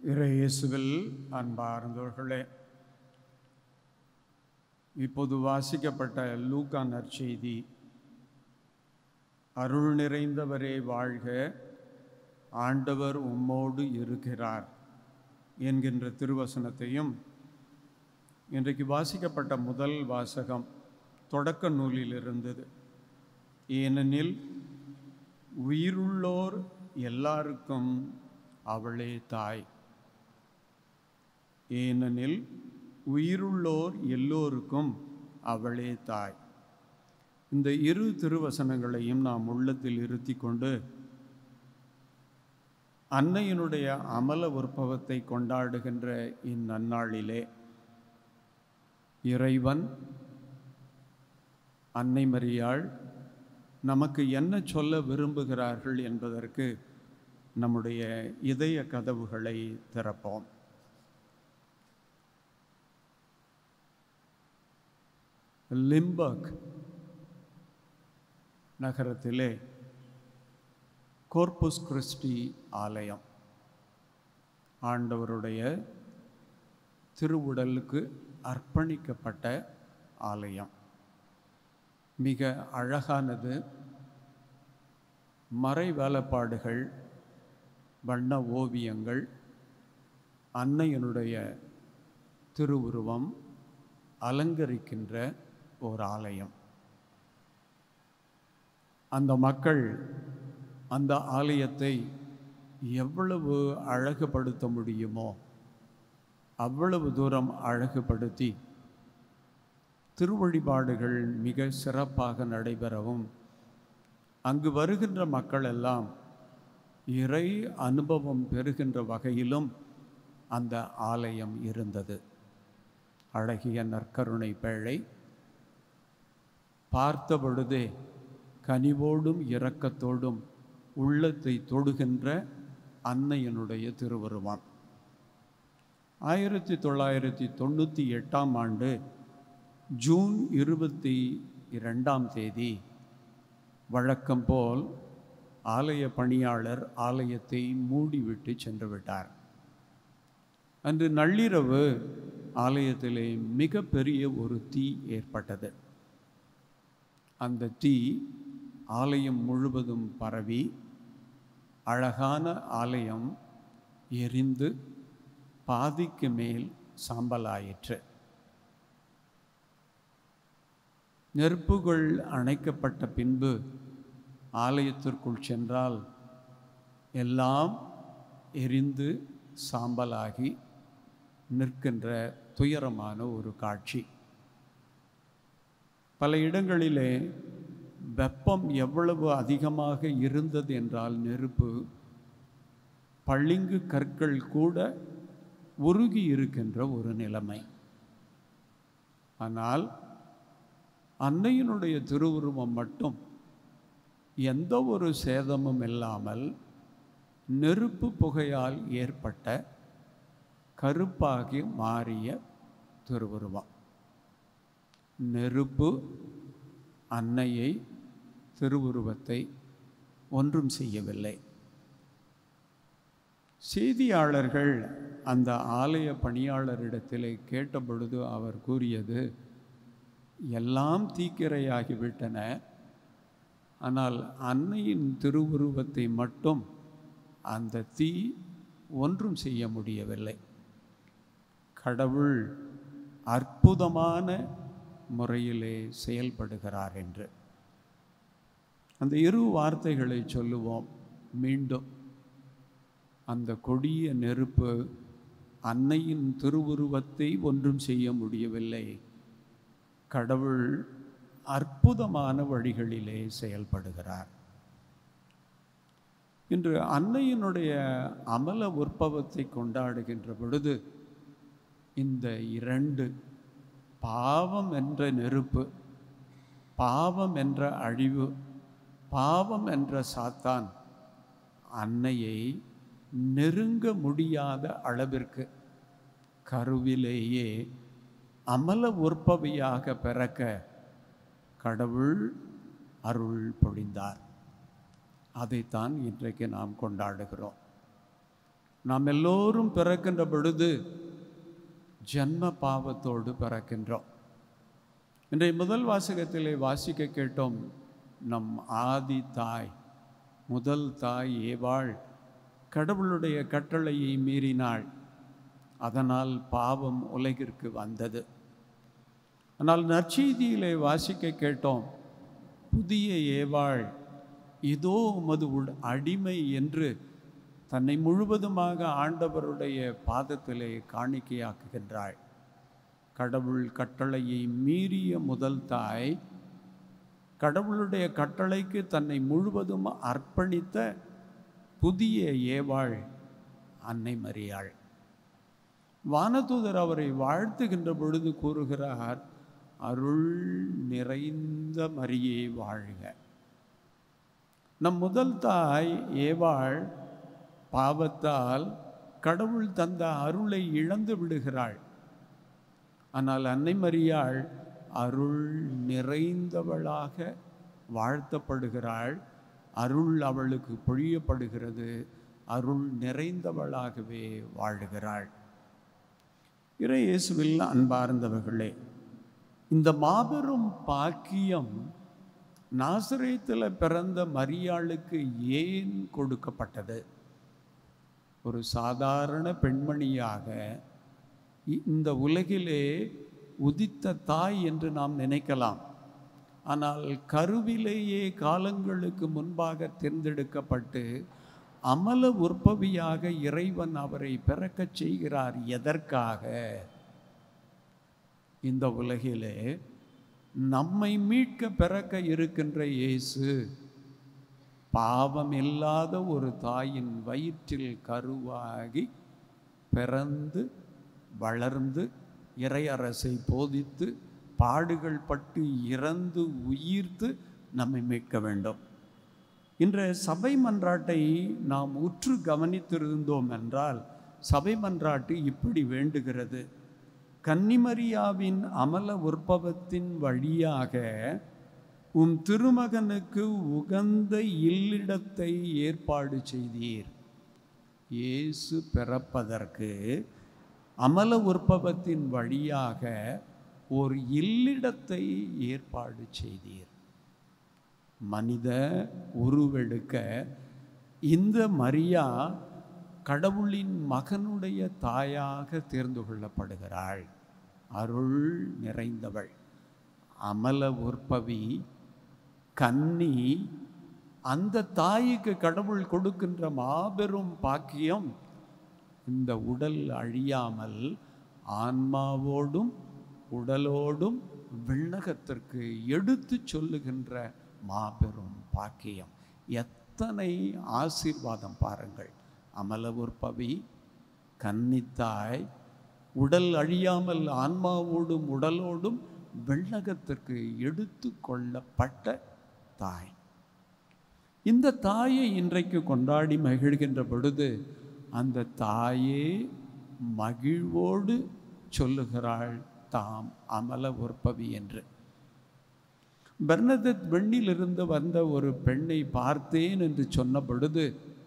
இறை இயேசுவில் அன்பார்ந்தவர்களே இப்போது வாசிக்கப்பட்ட லூக்கா நற்செய்தி அருள் நிறைந்தவரே வாழ்க ஆண்டவர் உம்மோடு இருக்கிறார் என்கின்ற திருவசனத்தையும் இன்றைக்கு வாசிக்கப்பட்ட முதல் வாசகம் தொடக்க நூலில் இருந்தது ஏனெனில் உயிருள்ளோர் எல்லாருக்கும் அவளே தாய் ஏனெனில் உயிருள்ளோர் எல்லோருக்கும் அவளே தாய் இந்த இரு திருவசனங்களையும் நாம் உள்ளத்தில் இருத்தி கொண்டு அன்னையினுடைய அமல உற்பவத்தை கொண்டாடுகின்ற இந்நன்னாளிலே இறைவன் அன்னை மரியாள் நமக்கு என்ன சொல்ல விரும்புகிறார்கள் என்பதற்கு நம்முடைய இதய கதவுகளை திறப்போம் லிம்பர்க் நகரத்திலே கோர்புஸ் கிறிஸ்டி ஆலயம் ஆண்டவருடைய திருவுடலுக்கு அர்ப்பணிக்கப்பட்ட ஆலயம் மிக அழகானது மறை வேலைப்பாடுகள் வண்ண ஓவியங்கள் அன்னையனுடைய திருவுருவம் அலங்கரிக்கின்ற ஓர் ஆலயம் அந்த மக்கள் அந்த ஆலயத்தை எவ்வளவு அழகுபடுத்த முடியுமோ அவ்வளவு தூரம் அழகுபடுத்தி திருவழிபாடுகள் மிக சிறப்பாக நடைபெறவும் அங்கு வருகின்ற மக்கள் எல்லாம் இறை அனுபவம் பெறுகின்ற வகையிலும் அந்த ஆலயம் இருந்தது அழகிய நற்கருணை பேழை பார்த்த பொழுதே கனிவோடும் இரக்கத்தோடும் உள்ளத்தை தொடுகின்ற அன்னையனுடைய திருவுருவம் ஆயிரத்தி தொள்ளாயிரத்தி தொண்ணூற்றி எட்டாம் ஆண்டு ஜூன் இருபத்தி இரண்டாம் தேதி வழக்கம் போல் ஆலய பணியாளர் ஆலயத்தை மூடிவிட்டு சென்று விட்டார் அன்று நள்ளிரவு ஆலயத்திலே மிகப்பெரிய ஒரு தீ ஏற்பட்டது அந்த தீ ஆலயம் முழுவதும் பரவி அழகான ஆலயம் எரிந்து பாதிக்கு மேல் சாம்பலாயிற்று நெருப்புகள் அணைக்கப்பட்ட பின்பு ஆலயத்திற்குள் சென்றால் எல்லாம் எரிந்து சாம்பலாகி நிற்கின்ற துயரமான ஒரு காட்சி பல இடங்களிலே வெப்பம் எவ்வளவு அதிகமாக இருந்தது என்றால் நெருப்பு பளிங்கு கற்கள் கூட உருகி இருக்கின்ற ஒரு நிலைமை ஆனால் அன்னையினுடைய திருவுருவம் மட்டும் எந்த ஒரு சேதமும் இல்லாமல் நெருப்பு புகையால் ஏற்பட்ட கருப்பாகி மாறிய திருவுருவம் நெருப்பு அன்னையை திருவுருவத்தை ஒன்றும் செய்யவில்லை செய்தியாளர்கள் அந்த ஆலய பணியாளரிடத்திலே கேட்டபொழுது அவர் கூறியது எல்லாம் தீக்கிரையாகிவிட்டன ஆனால் அன்னையின் திருவுருவத்தை மட்டும் அந்த தீ ஒன்றும் செய்ய முடியவில்லை கடவுள் அற்புதமான முறையிலே செயல்படுகிறார் என்று அந்த இரு வார்த்தைகளை சொல்லுவோம் மீண்டும் அந்த கொடிய நெருப்பு அன்னையின் திருவுருவத்தை ஒன்றும் செய்ய முடியவில்லை கடவுள் அற்புதமான வழிகளிலே செயல்படுகிறார் இன்று அன்னையினுடைய அமல உற்பவத்தை கொண்டாடுகின்ற பொழுது இந்த இரண்டு பாவம் என்ற நெருப்பு பாவம் என்ற அழிவு பாவம் என்ற சாத்தான் அன்னையை நெருங்க முடியாத அளவிற்கு கருவிலேயே அமல உற்பவியாக பிறக்க கடவுள் அருள் பொழிந்தார் அதைத்தான் இன்றைக்கு நாம் கொண்டாடுகிறோம் நாம் எல்லோரும் பிறக்கின்ற பொழுது ஜன்ம பாவத்தோடு பிறக்கின்றோம் இன்றைய முதல் வாசகத்திலே வாசிக்க கேட்டோம் நம் ஆதி தாய் முதல் தாய் ஏவாள் கடவுளுடைய கட்டளையை மீறினாள் அதனால் பாவம் உலகிற்கு வந்தது ஆனால் நற்செய்தியிலே வாசிக்க கேட்டோம் புதிய ஏவாள் இதோ உமது உட- அடிமை என்று தன்னை முழுவதுமாக ஆண்டவருடைய பாதத்திலே காணிக்கையாக்குகின்றாள் கடவுள் கட்டளையை மீறிய முதல் தாய் கடவுளுடைய கட்டளைக்கு தன்னை முழுவதும் அர்ப்பணித்த புதிய ஏவாள் அன்னை மரியாள் வானதூதர் அவரை வாழ்த்துகின்ற பொழுது கூறுகிறார் அருள் நிறைந்த மரியே வாழ்க நம் முதல் தாய் ஏவாள் பாவத்தால் கடவுள் தந்த அருளை இழந்து விடுகிறாள் ஆனால் அன்னை மரியாள் அருள் நிறைந்தவளாக வாழ்த்தப்படுகிறாள் அருள் அவளுக்கு பொழியப்படுகிறது அருள் நிறைந்தவளாகவே வாழுகிறாள் இறை இயேசுவில் அன்பார்ந்தவர்களே இந்த மாபெரும் பாக்கியம் நாசரேத்தில் பிறந்த மரியாளுக்கு ஏன் கொடுக்கப்பட்டது ஒரு சாதாரண பெண்மணியாக இ- இந்த உலகிலே உதித்த தாய் என்று நாம் நினைக்கலாம் ஆனால் கருவிலேயே காலங்களுக்கு முன்பாக தேர்ந்தெடுக்கப்பட்டு அமல உற்பவியாக இறைவன் அவரை பிறக்கச் செய்கிறார் எதற்காக இந்த உலகிலே நம்மை மீட்க பிறக்க இருக்கின்ற இயேசு பாவம் இல்லாத ஒரு தாயின் வயிற்றில் கருவாகி பிறந்து வளர்ந்து இறையரசை போதித்து பாடுகள் பட்டு இறந்து உயிர்த்து நம்மை மீட்க வேண்டும் இன்றைய சபை மன்றாட்டை நாம் உற்று கவனித்திருந்தோம் என்றால் சபை மன்றாட்டு இப்படி வேண்டுகிறது கன்னிமரியாவின் அமல உற்பவத்தின் வழியாக உம் திருமகனுக்கு உகந்த இல்லிடத்தை ஏற்பாடு செய்தீர் இயேசு பிறப்பதற்கு அமல உற்பவத்தின் வழியாக ஒரு இல்லிடத்தை ஏற்பாடு செய்தீர் மனித உருவெடுக்க இந்த மரியா கடவுளின் மகனுடைய தாயாக தேர்ந்து கொள்ளப்படுகிறாள் அருள் நிறைந்தவள் அமல உற்பவி கன்னி அந்த தாய்க்கு கடவுள் கொடுக்கின்ற மாபெரும் பாக்கியம் இந்த உடல் அழியாமல் ஆன்மாவோடும் உடலோடும் விண்ணகத்திற்கு எடுத்து சொல்லுகின்ற மாபெரும் பாக்கியம் எத்தனை ஆசீர்வாதம் பாருங்கள் அமல உற்பவி கன்னித்தாய் உடல் அழியாமல் ஆன்மாவோடும் உடலோடும் விண்ணகத்திற்கு எடுத்து கொள்ளப்பட்ட தாய் இந்த தாயை இன்றைக்கு கொண்டாடி மகிழ்கின்ற பொழுது அந்த தாயே மகிழ்வோடு சொல்லுகிறாள் தாம் அமல உற்பவி என்று பெர்னதத் வெண்ணிலிருந்து வந்த ஒரு பெண்ணை பார்த்தேன் என்று சொன்ன பொழுது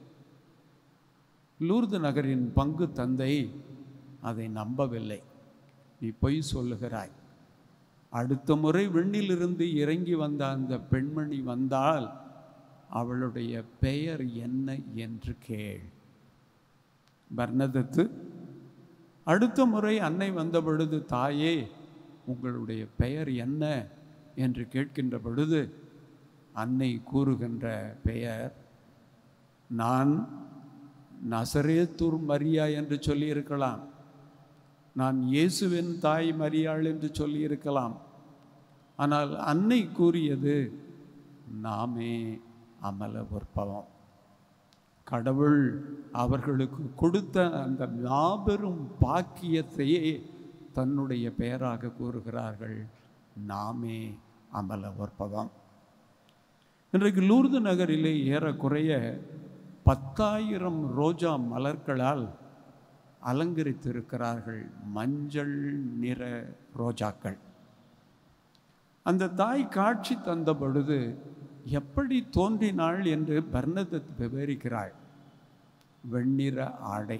லூர்து நகரின் பங்கு தந்தை அதை நம்பவில்லை நீ பொய் சொல்லுகிறாய் அடுத்த முறை விண்ணிலிருந்து இறங்கி வந்த அந்த பெண்மணி வந்தால் அவளுடைய பெயர் என்ன என்று கேள் பர்னதத்து அடுத்த முறை அன்னை வந்த பொழுது தாயே உங்களுடைய பெயர் என்ன என்று கேட்கின்ற பொழுது அன்னை கூறுகின்ற பெயர் நான் நசரேத்தூர் மரியா என்று சொல்லியிருக்கலாம் நான் இயேசுவின் தாய் மரியாள் என்று சொல்லியிருக்கலாம் ஆனால் அன்னை கூறியது நாமே அமல உற்பவம் கடவுள் அவர்களுக்கு கொடுத்த அந்த மாபெரும் பாக்கியத்தையே தன்னுடைய பெயராக கூறுகிறார்கள் நாமே அமல உற்பவம் இன்றைக்கு லூர்து நகரிலே ஏறக்குறைய பத்தாயிரம் ரோஜா மலர்களால் அலங்கரித்திருக்கிறார்கள் மஞ்சள் நிற ரோஜாக்கள் அந்த தாய் காட்சி தந்த பொழுது எப்படி தோன்றினாள் என்று பர்னதத் விவரிக்கிறாள் வெண்ணிற ஆடை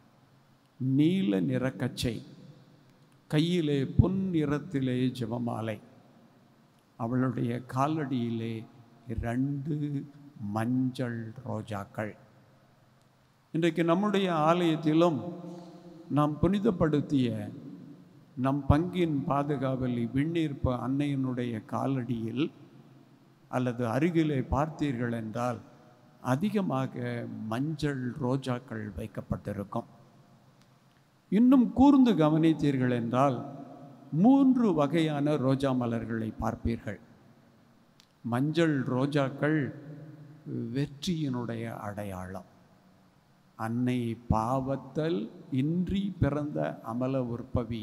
நீல நிறக்கச்சை கையிலே பொன் நிறத்திலே ஜெபமாலை அவளுடைய காலடியிலே இரண்டு மஞ்சள் ரோஜாக்கள் இன்றைக்கு நம்முடைய ஆலயத்திலும் நாம் புனிதப்படுத்திய நம் பங்கின் பாதுகாவலி விண்ணீர்ப்ப அன்னையினுடைய காலடியில் அல்லது அருகிலே பார்த்தீர்கள் என்றால் அதிகமாக மஞ்சள் ரோஜாக்கள் வைக்கப்பட்டிருக்கும் இன்னும் கூர்ந்து கவனித்தீர்கள் என்றால் மூன்று வகையான ரோஜா மலர்களை பார்ப்பீர்கள் மஞ்சள் ரோஜாக்கள் வெற்றியினுடைய அடையாளம் அன்னை பாவத்தல் இன்றி பிறந்த அமல உற்பவி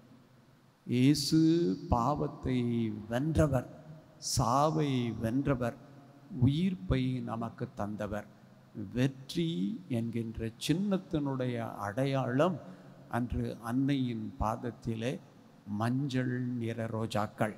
இயேசு பாவத்தை வென்றவர் சாவை வென்றவர் உயிர்ப்பை நமக்கு தந்தவர் வெற்றி என்கின்ற சின்னத்தினுடைய அடையாளம் அன்று அன்னையின் பாதத்திலே மஞ்சள் நிற ரோஜாக்கள்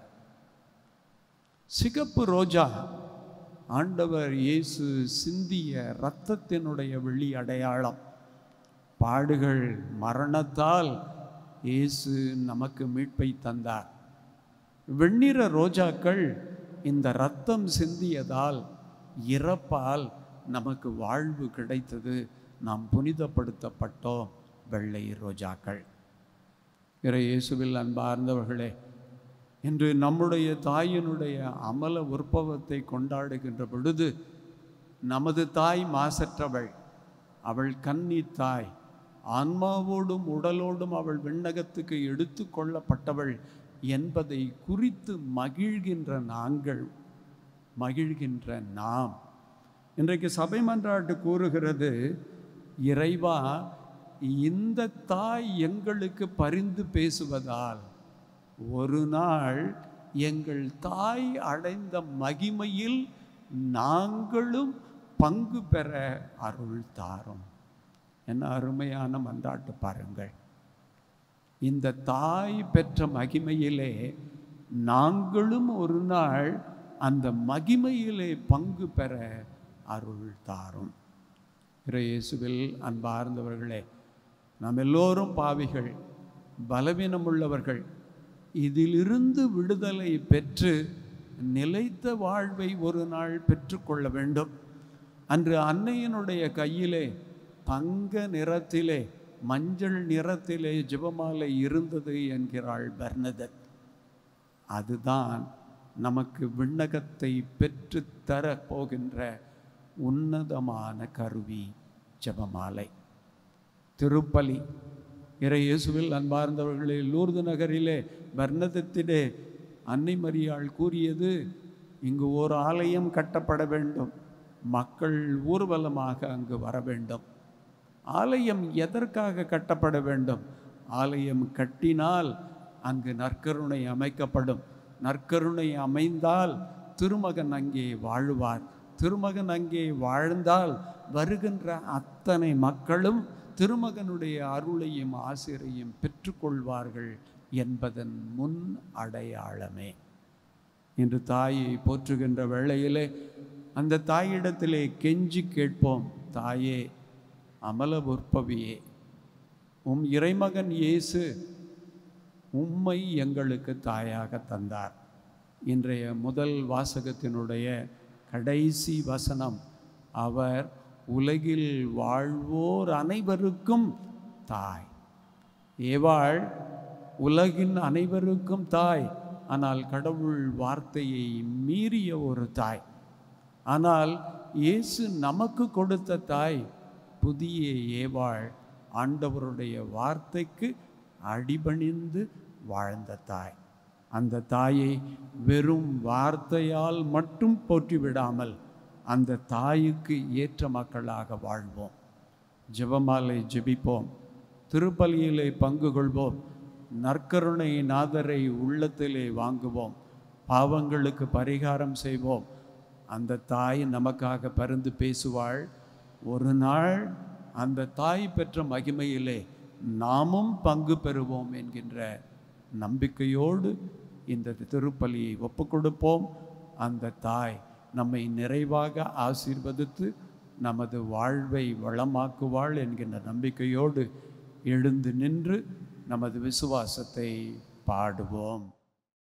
சிகப்பு ரோஜா ஆண்டவர் இயேசு சிந்திய இரத்தத்தினுடைய வெளி அடையாளம் பாடுகள் மரணத்தால் இயேசு நமக்கு மீட்பை தந்தார் வெண்ணிற ரோஜாக்கள் இந்த இரத்தம் சிந்தியதால் இறப்பால் நமக்கு வாழ்வு கிடைத்தது நாம் புனிதப்படுத்தப்பட்டோம் வெள்ளை ரோஜாக்கள் இறை இயேசுவில் அன்பார்ந்தவர்களே இன்று நம்முடைய தாயினுடைய அமல உற்பவத்தை கொண்டாடுகின்ற பொழுது நமது தாய் மாசற்றவள் அவள் கன்னி தாய் ஆன்மாவோடும் உடலோடும் அவள் விண்ணகத்துக்கு எடுத்து கொள்ளப்பட்டவள் என்பதை குறித்து மகிழ்கின்ற நாங்கள் மகிழ்கின்ற நாம் இன்றைக்கு சபை மன்றாட்டு கூறுகிறது இறைவா இந்த தாய் எங்களுக்கு பரிந்து பேசுவதால் ஒரு நாள் எங்கள் தாய் அடைந்த மகிமையில் நாங்களும் பங்கு பெற அருள் தாரும் என்ன அருமையான மன்றாட்டு பாருங்கள் இந்த தாய் பெற்ற மகிமையிலே நாங்களும் ஒரு நாள் அந்த மகிமையிலே பங்கு பெற அருள் தாரும் இயேசுவில் அன்பார்ந்தவர்களே நாம் எல்லோரும் பாவிகள் பலவீனமுள்ளவர்கள் இதிலிருந்து விடுதலை பெற்று நிலைத்த வாழ்வை ஒரு நாள் பெற்றுக்கொள்ள வேண்டும் அன்று அன்னையினுடைய கையிலே தங்க நிறத்திலே மஞ்சள் நிறத்திலே ஜெபமாலை இருந்தது என்கிறாள் பெர்னதத் அதுதான் நமக்கு விண்ணகத்தை பெற்று தர போகின்ற உன்னதமான கருவி ஜெபமாலை திருப்பலி இறை இயேசுவில் அன்பார்ந்தவர்களே லூர்து நகரிலே பர்ணதத்திலே அன்னை மரியாள் கூறியது இங்கு ஒரு ஆலயம் கட்டப்பட வேண்டும் மக்கள் ஊர்வலமாக அங்கு வர வேண்டும் ஆலயம் எதற்காக கட்டப்பட வேண்டும் ஆலயம் கட்டினால் அங்கு நற்கருணை அமைக்கப்படும் நற்கருணை அமைந்தால் திருமகன் அங்கே வாழுவார் திருமகன் அங்கே வாழ்ந்தால் வருகின்ற அத்தனை மக்களும் திருமகனுடைய அருளையும் ஆசிரியையும் பெற்றுக்கொள்வார்கள் என்பதன் முன் அடையாளமே இன்று தாயை போற்றுகின்ற வேளையிலே அந்த தாயிடத்திலே கெஞ்சி கேட்போம் தாயே அமல உற்பவியே உம் இறைமகன் இயேசு உம்மை எங்களுக்கு தாயாக தந்தார் இன்றைய முதல் வாசகத்தினுடைய கடைசி வசனம் அவர் உலகில் வாழ்வோர் அனைவருக்கும் தாய் ஏவாள் உலகின் அனைவருக்கும் தாய் ஆனால் கடவுள் வார்த்தையை மீறிய ஒரு தாய் ஆனால் இயேசு நமக்கு கொடுத்த தாய் புதிய ஏவாள் ஆண்டவருடைய வார்த்தைக்கு அடிபணிந்து வாழ்ந்த தாய் அந்த தாயை வெறும் வார்த்தையால் மட்டும் போற்றிவிடாமல் அந்த தாய்க்கு ஏற்ற மக்களாக வாழ்வோம் ஜெபமாலை ஜெபிப்போம் திருப்பலியிலே பங்கு கொள்வோம் நற்கருணை நாதரை உள்ளத்திலே வாங்குவோம் பாவங்களுக்கு பரிகாரம் செய்வோம் அந்த தாய் நமக்காக பரிந்து பேசுவாள் ஒரு நாள் அந்த தாய் பெற்ற மகிமையிலே நாமும் பங்கு பெறுவோம் என்கின்ற நம்பிக்கையோடு இந்த திருப்பலியை ஒப்புக்கொடுப்போம் அந்த தாய் நம்மை நிறைவாக ஆசீர்வதித்து நமது வாழ்வை வளமாக்குவாள் என்கின்ற நம்பிக்கையோடு எழுந்து நின்று நமது விசுவாசத்தை பாடுவோம்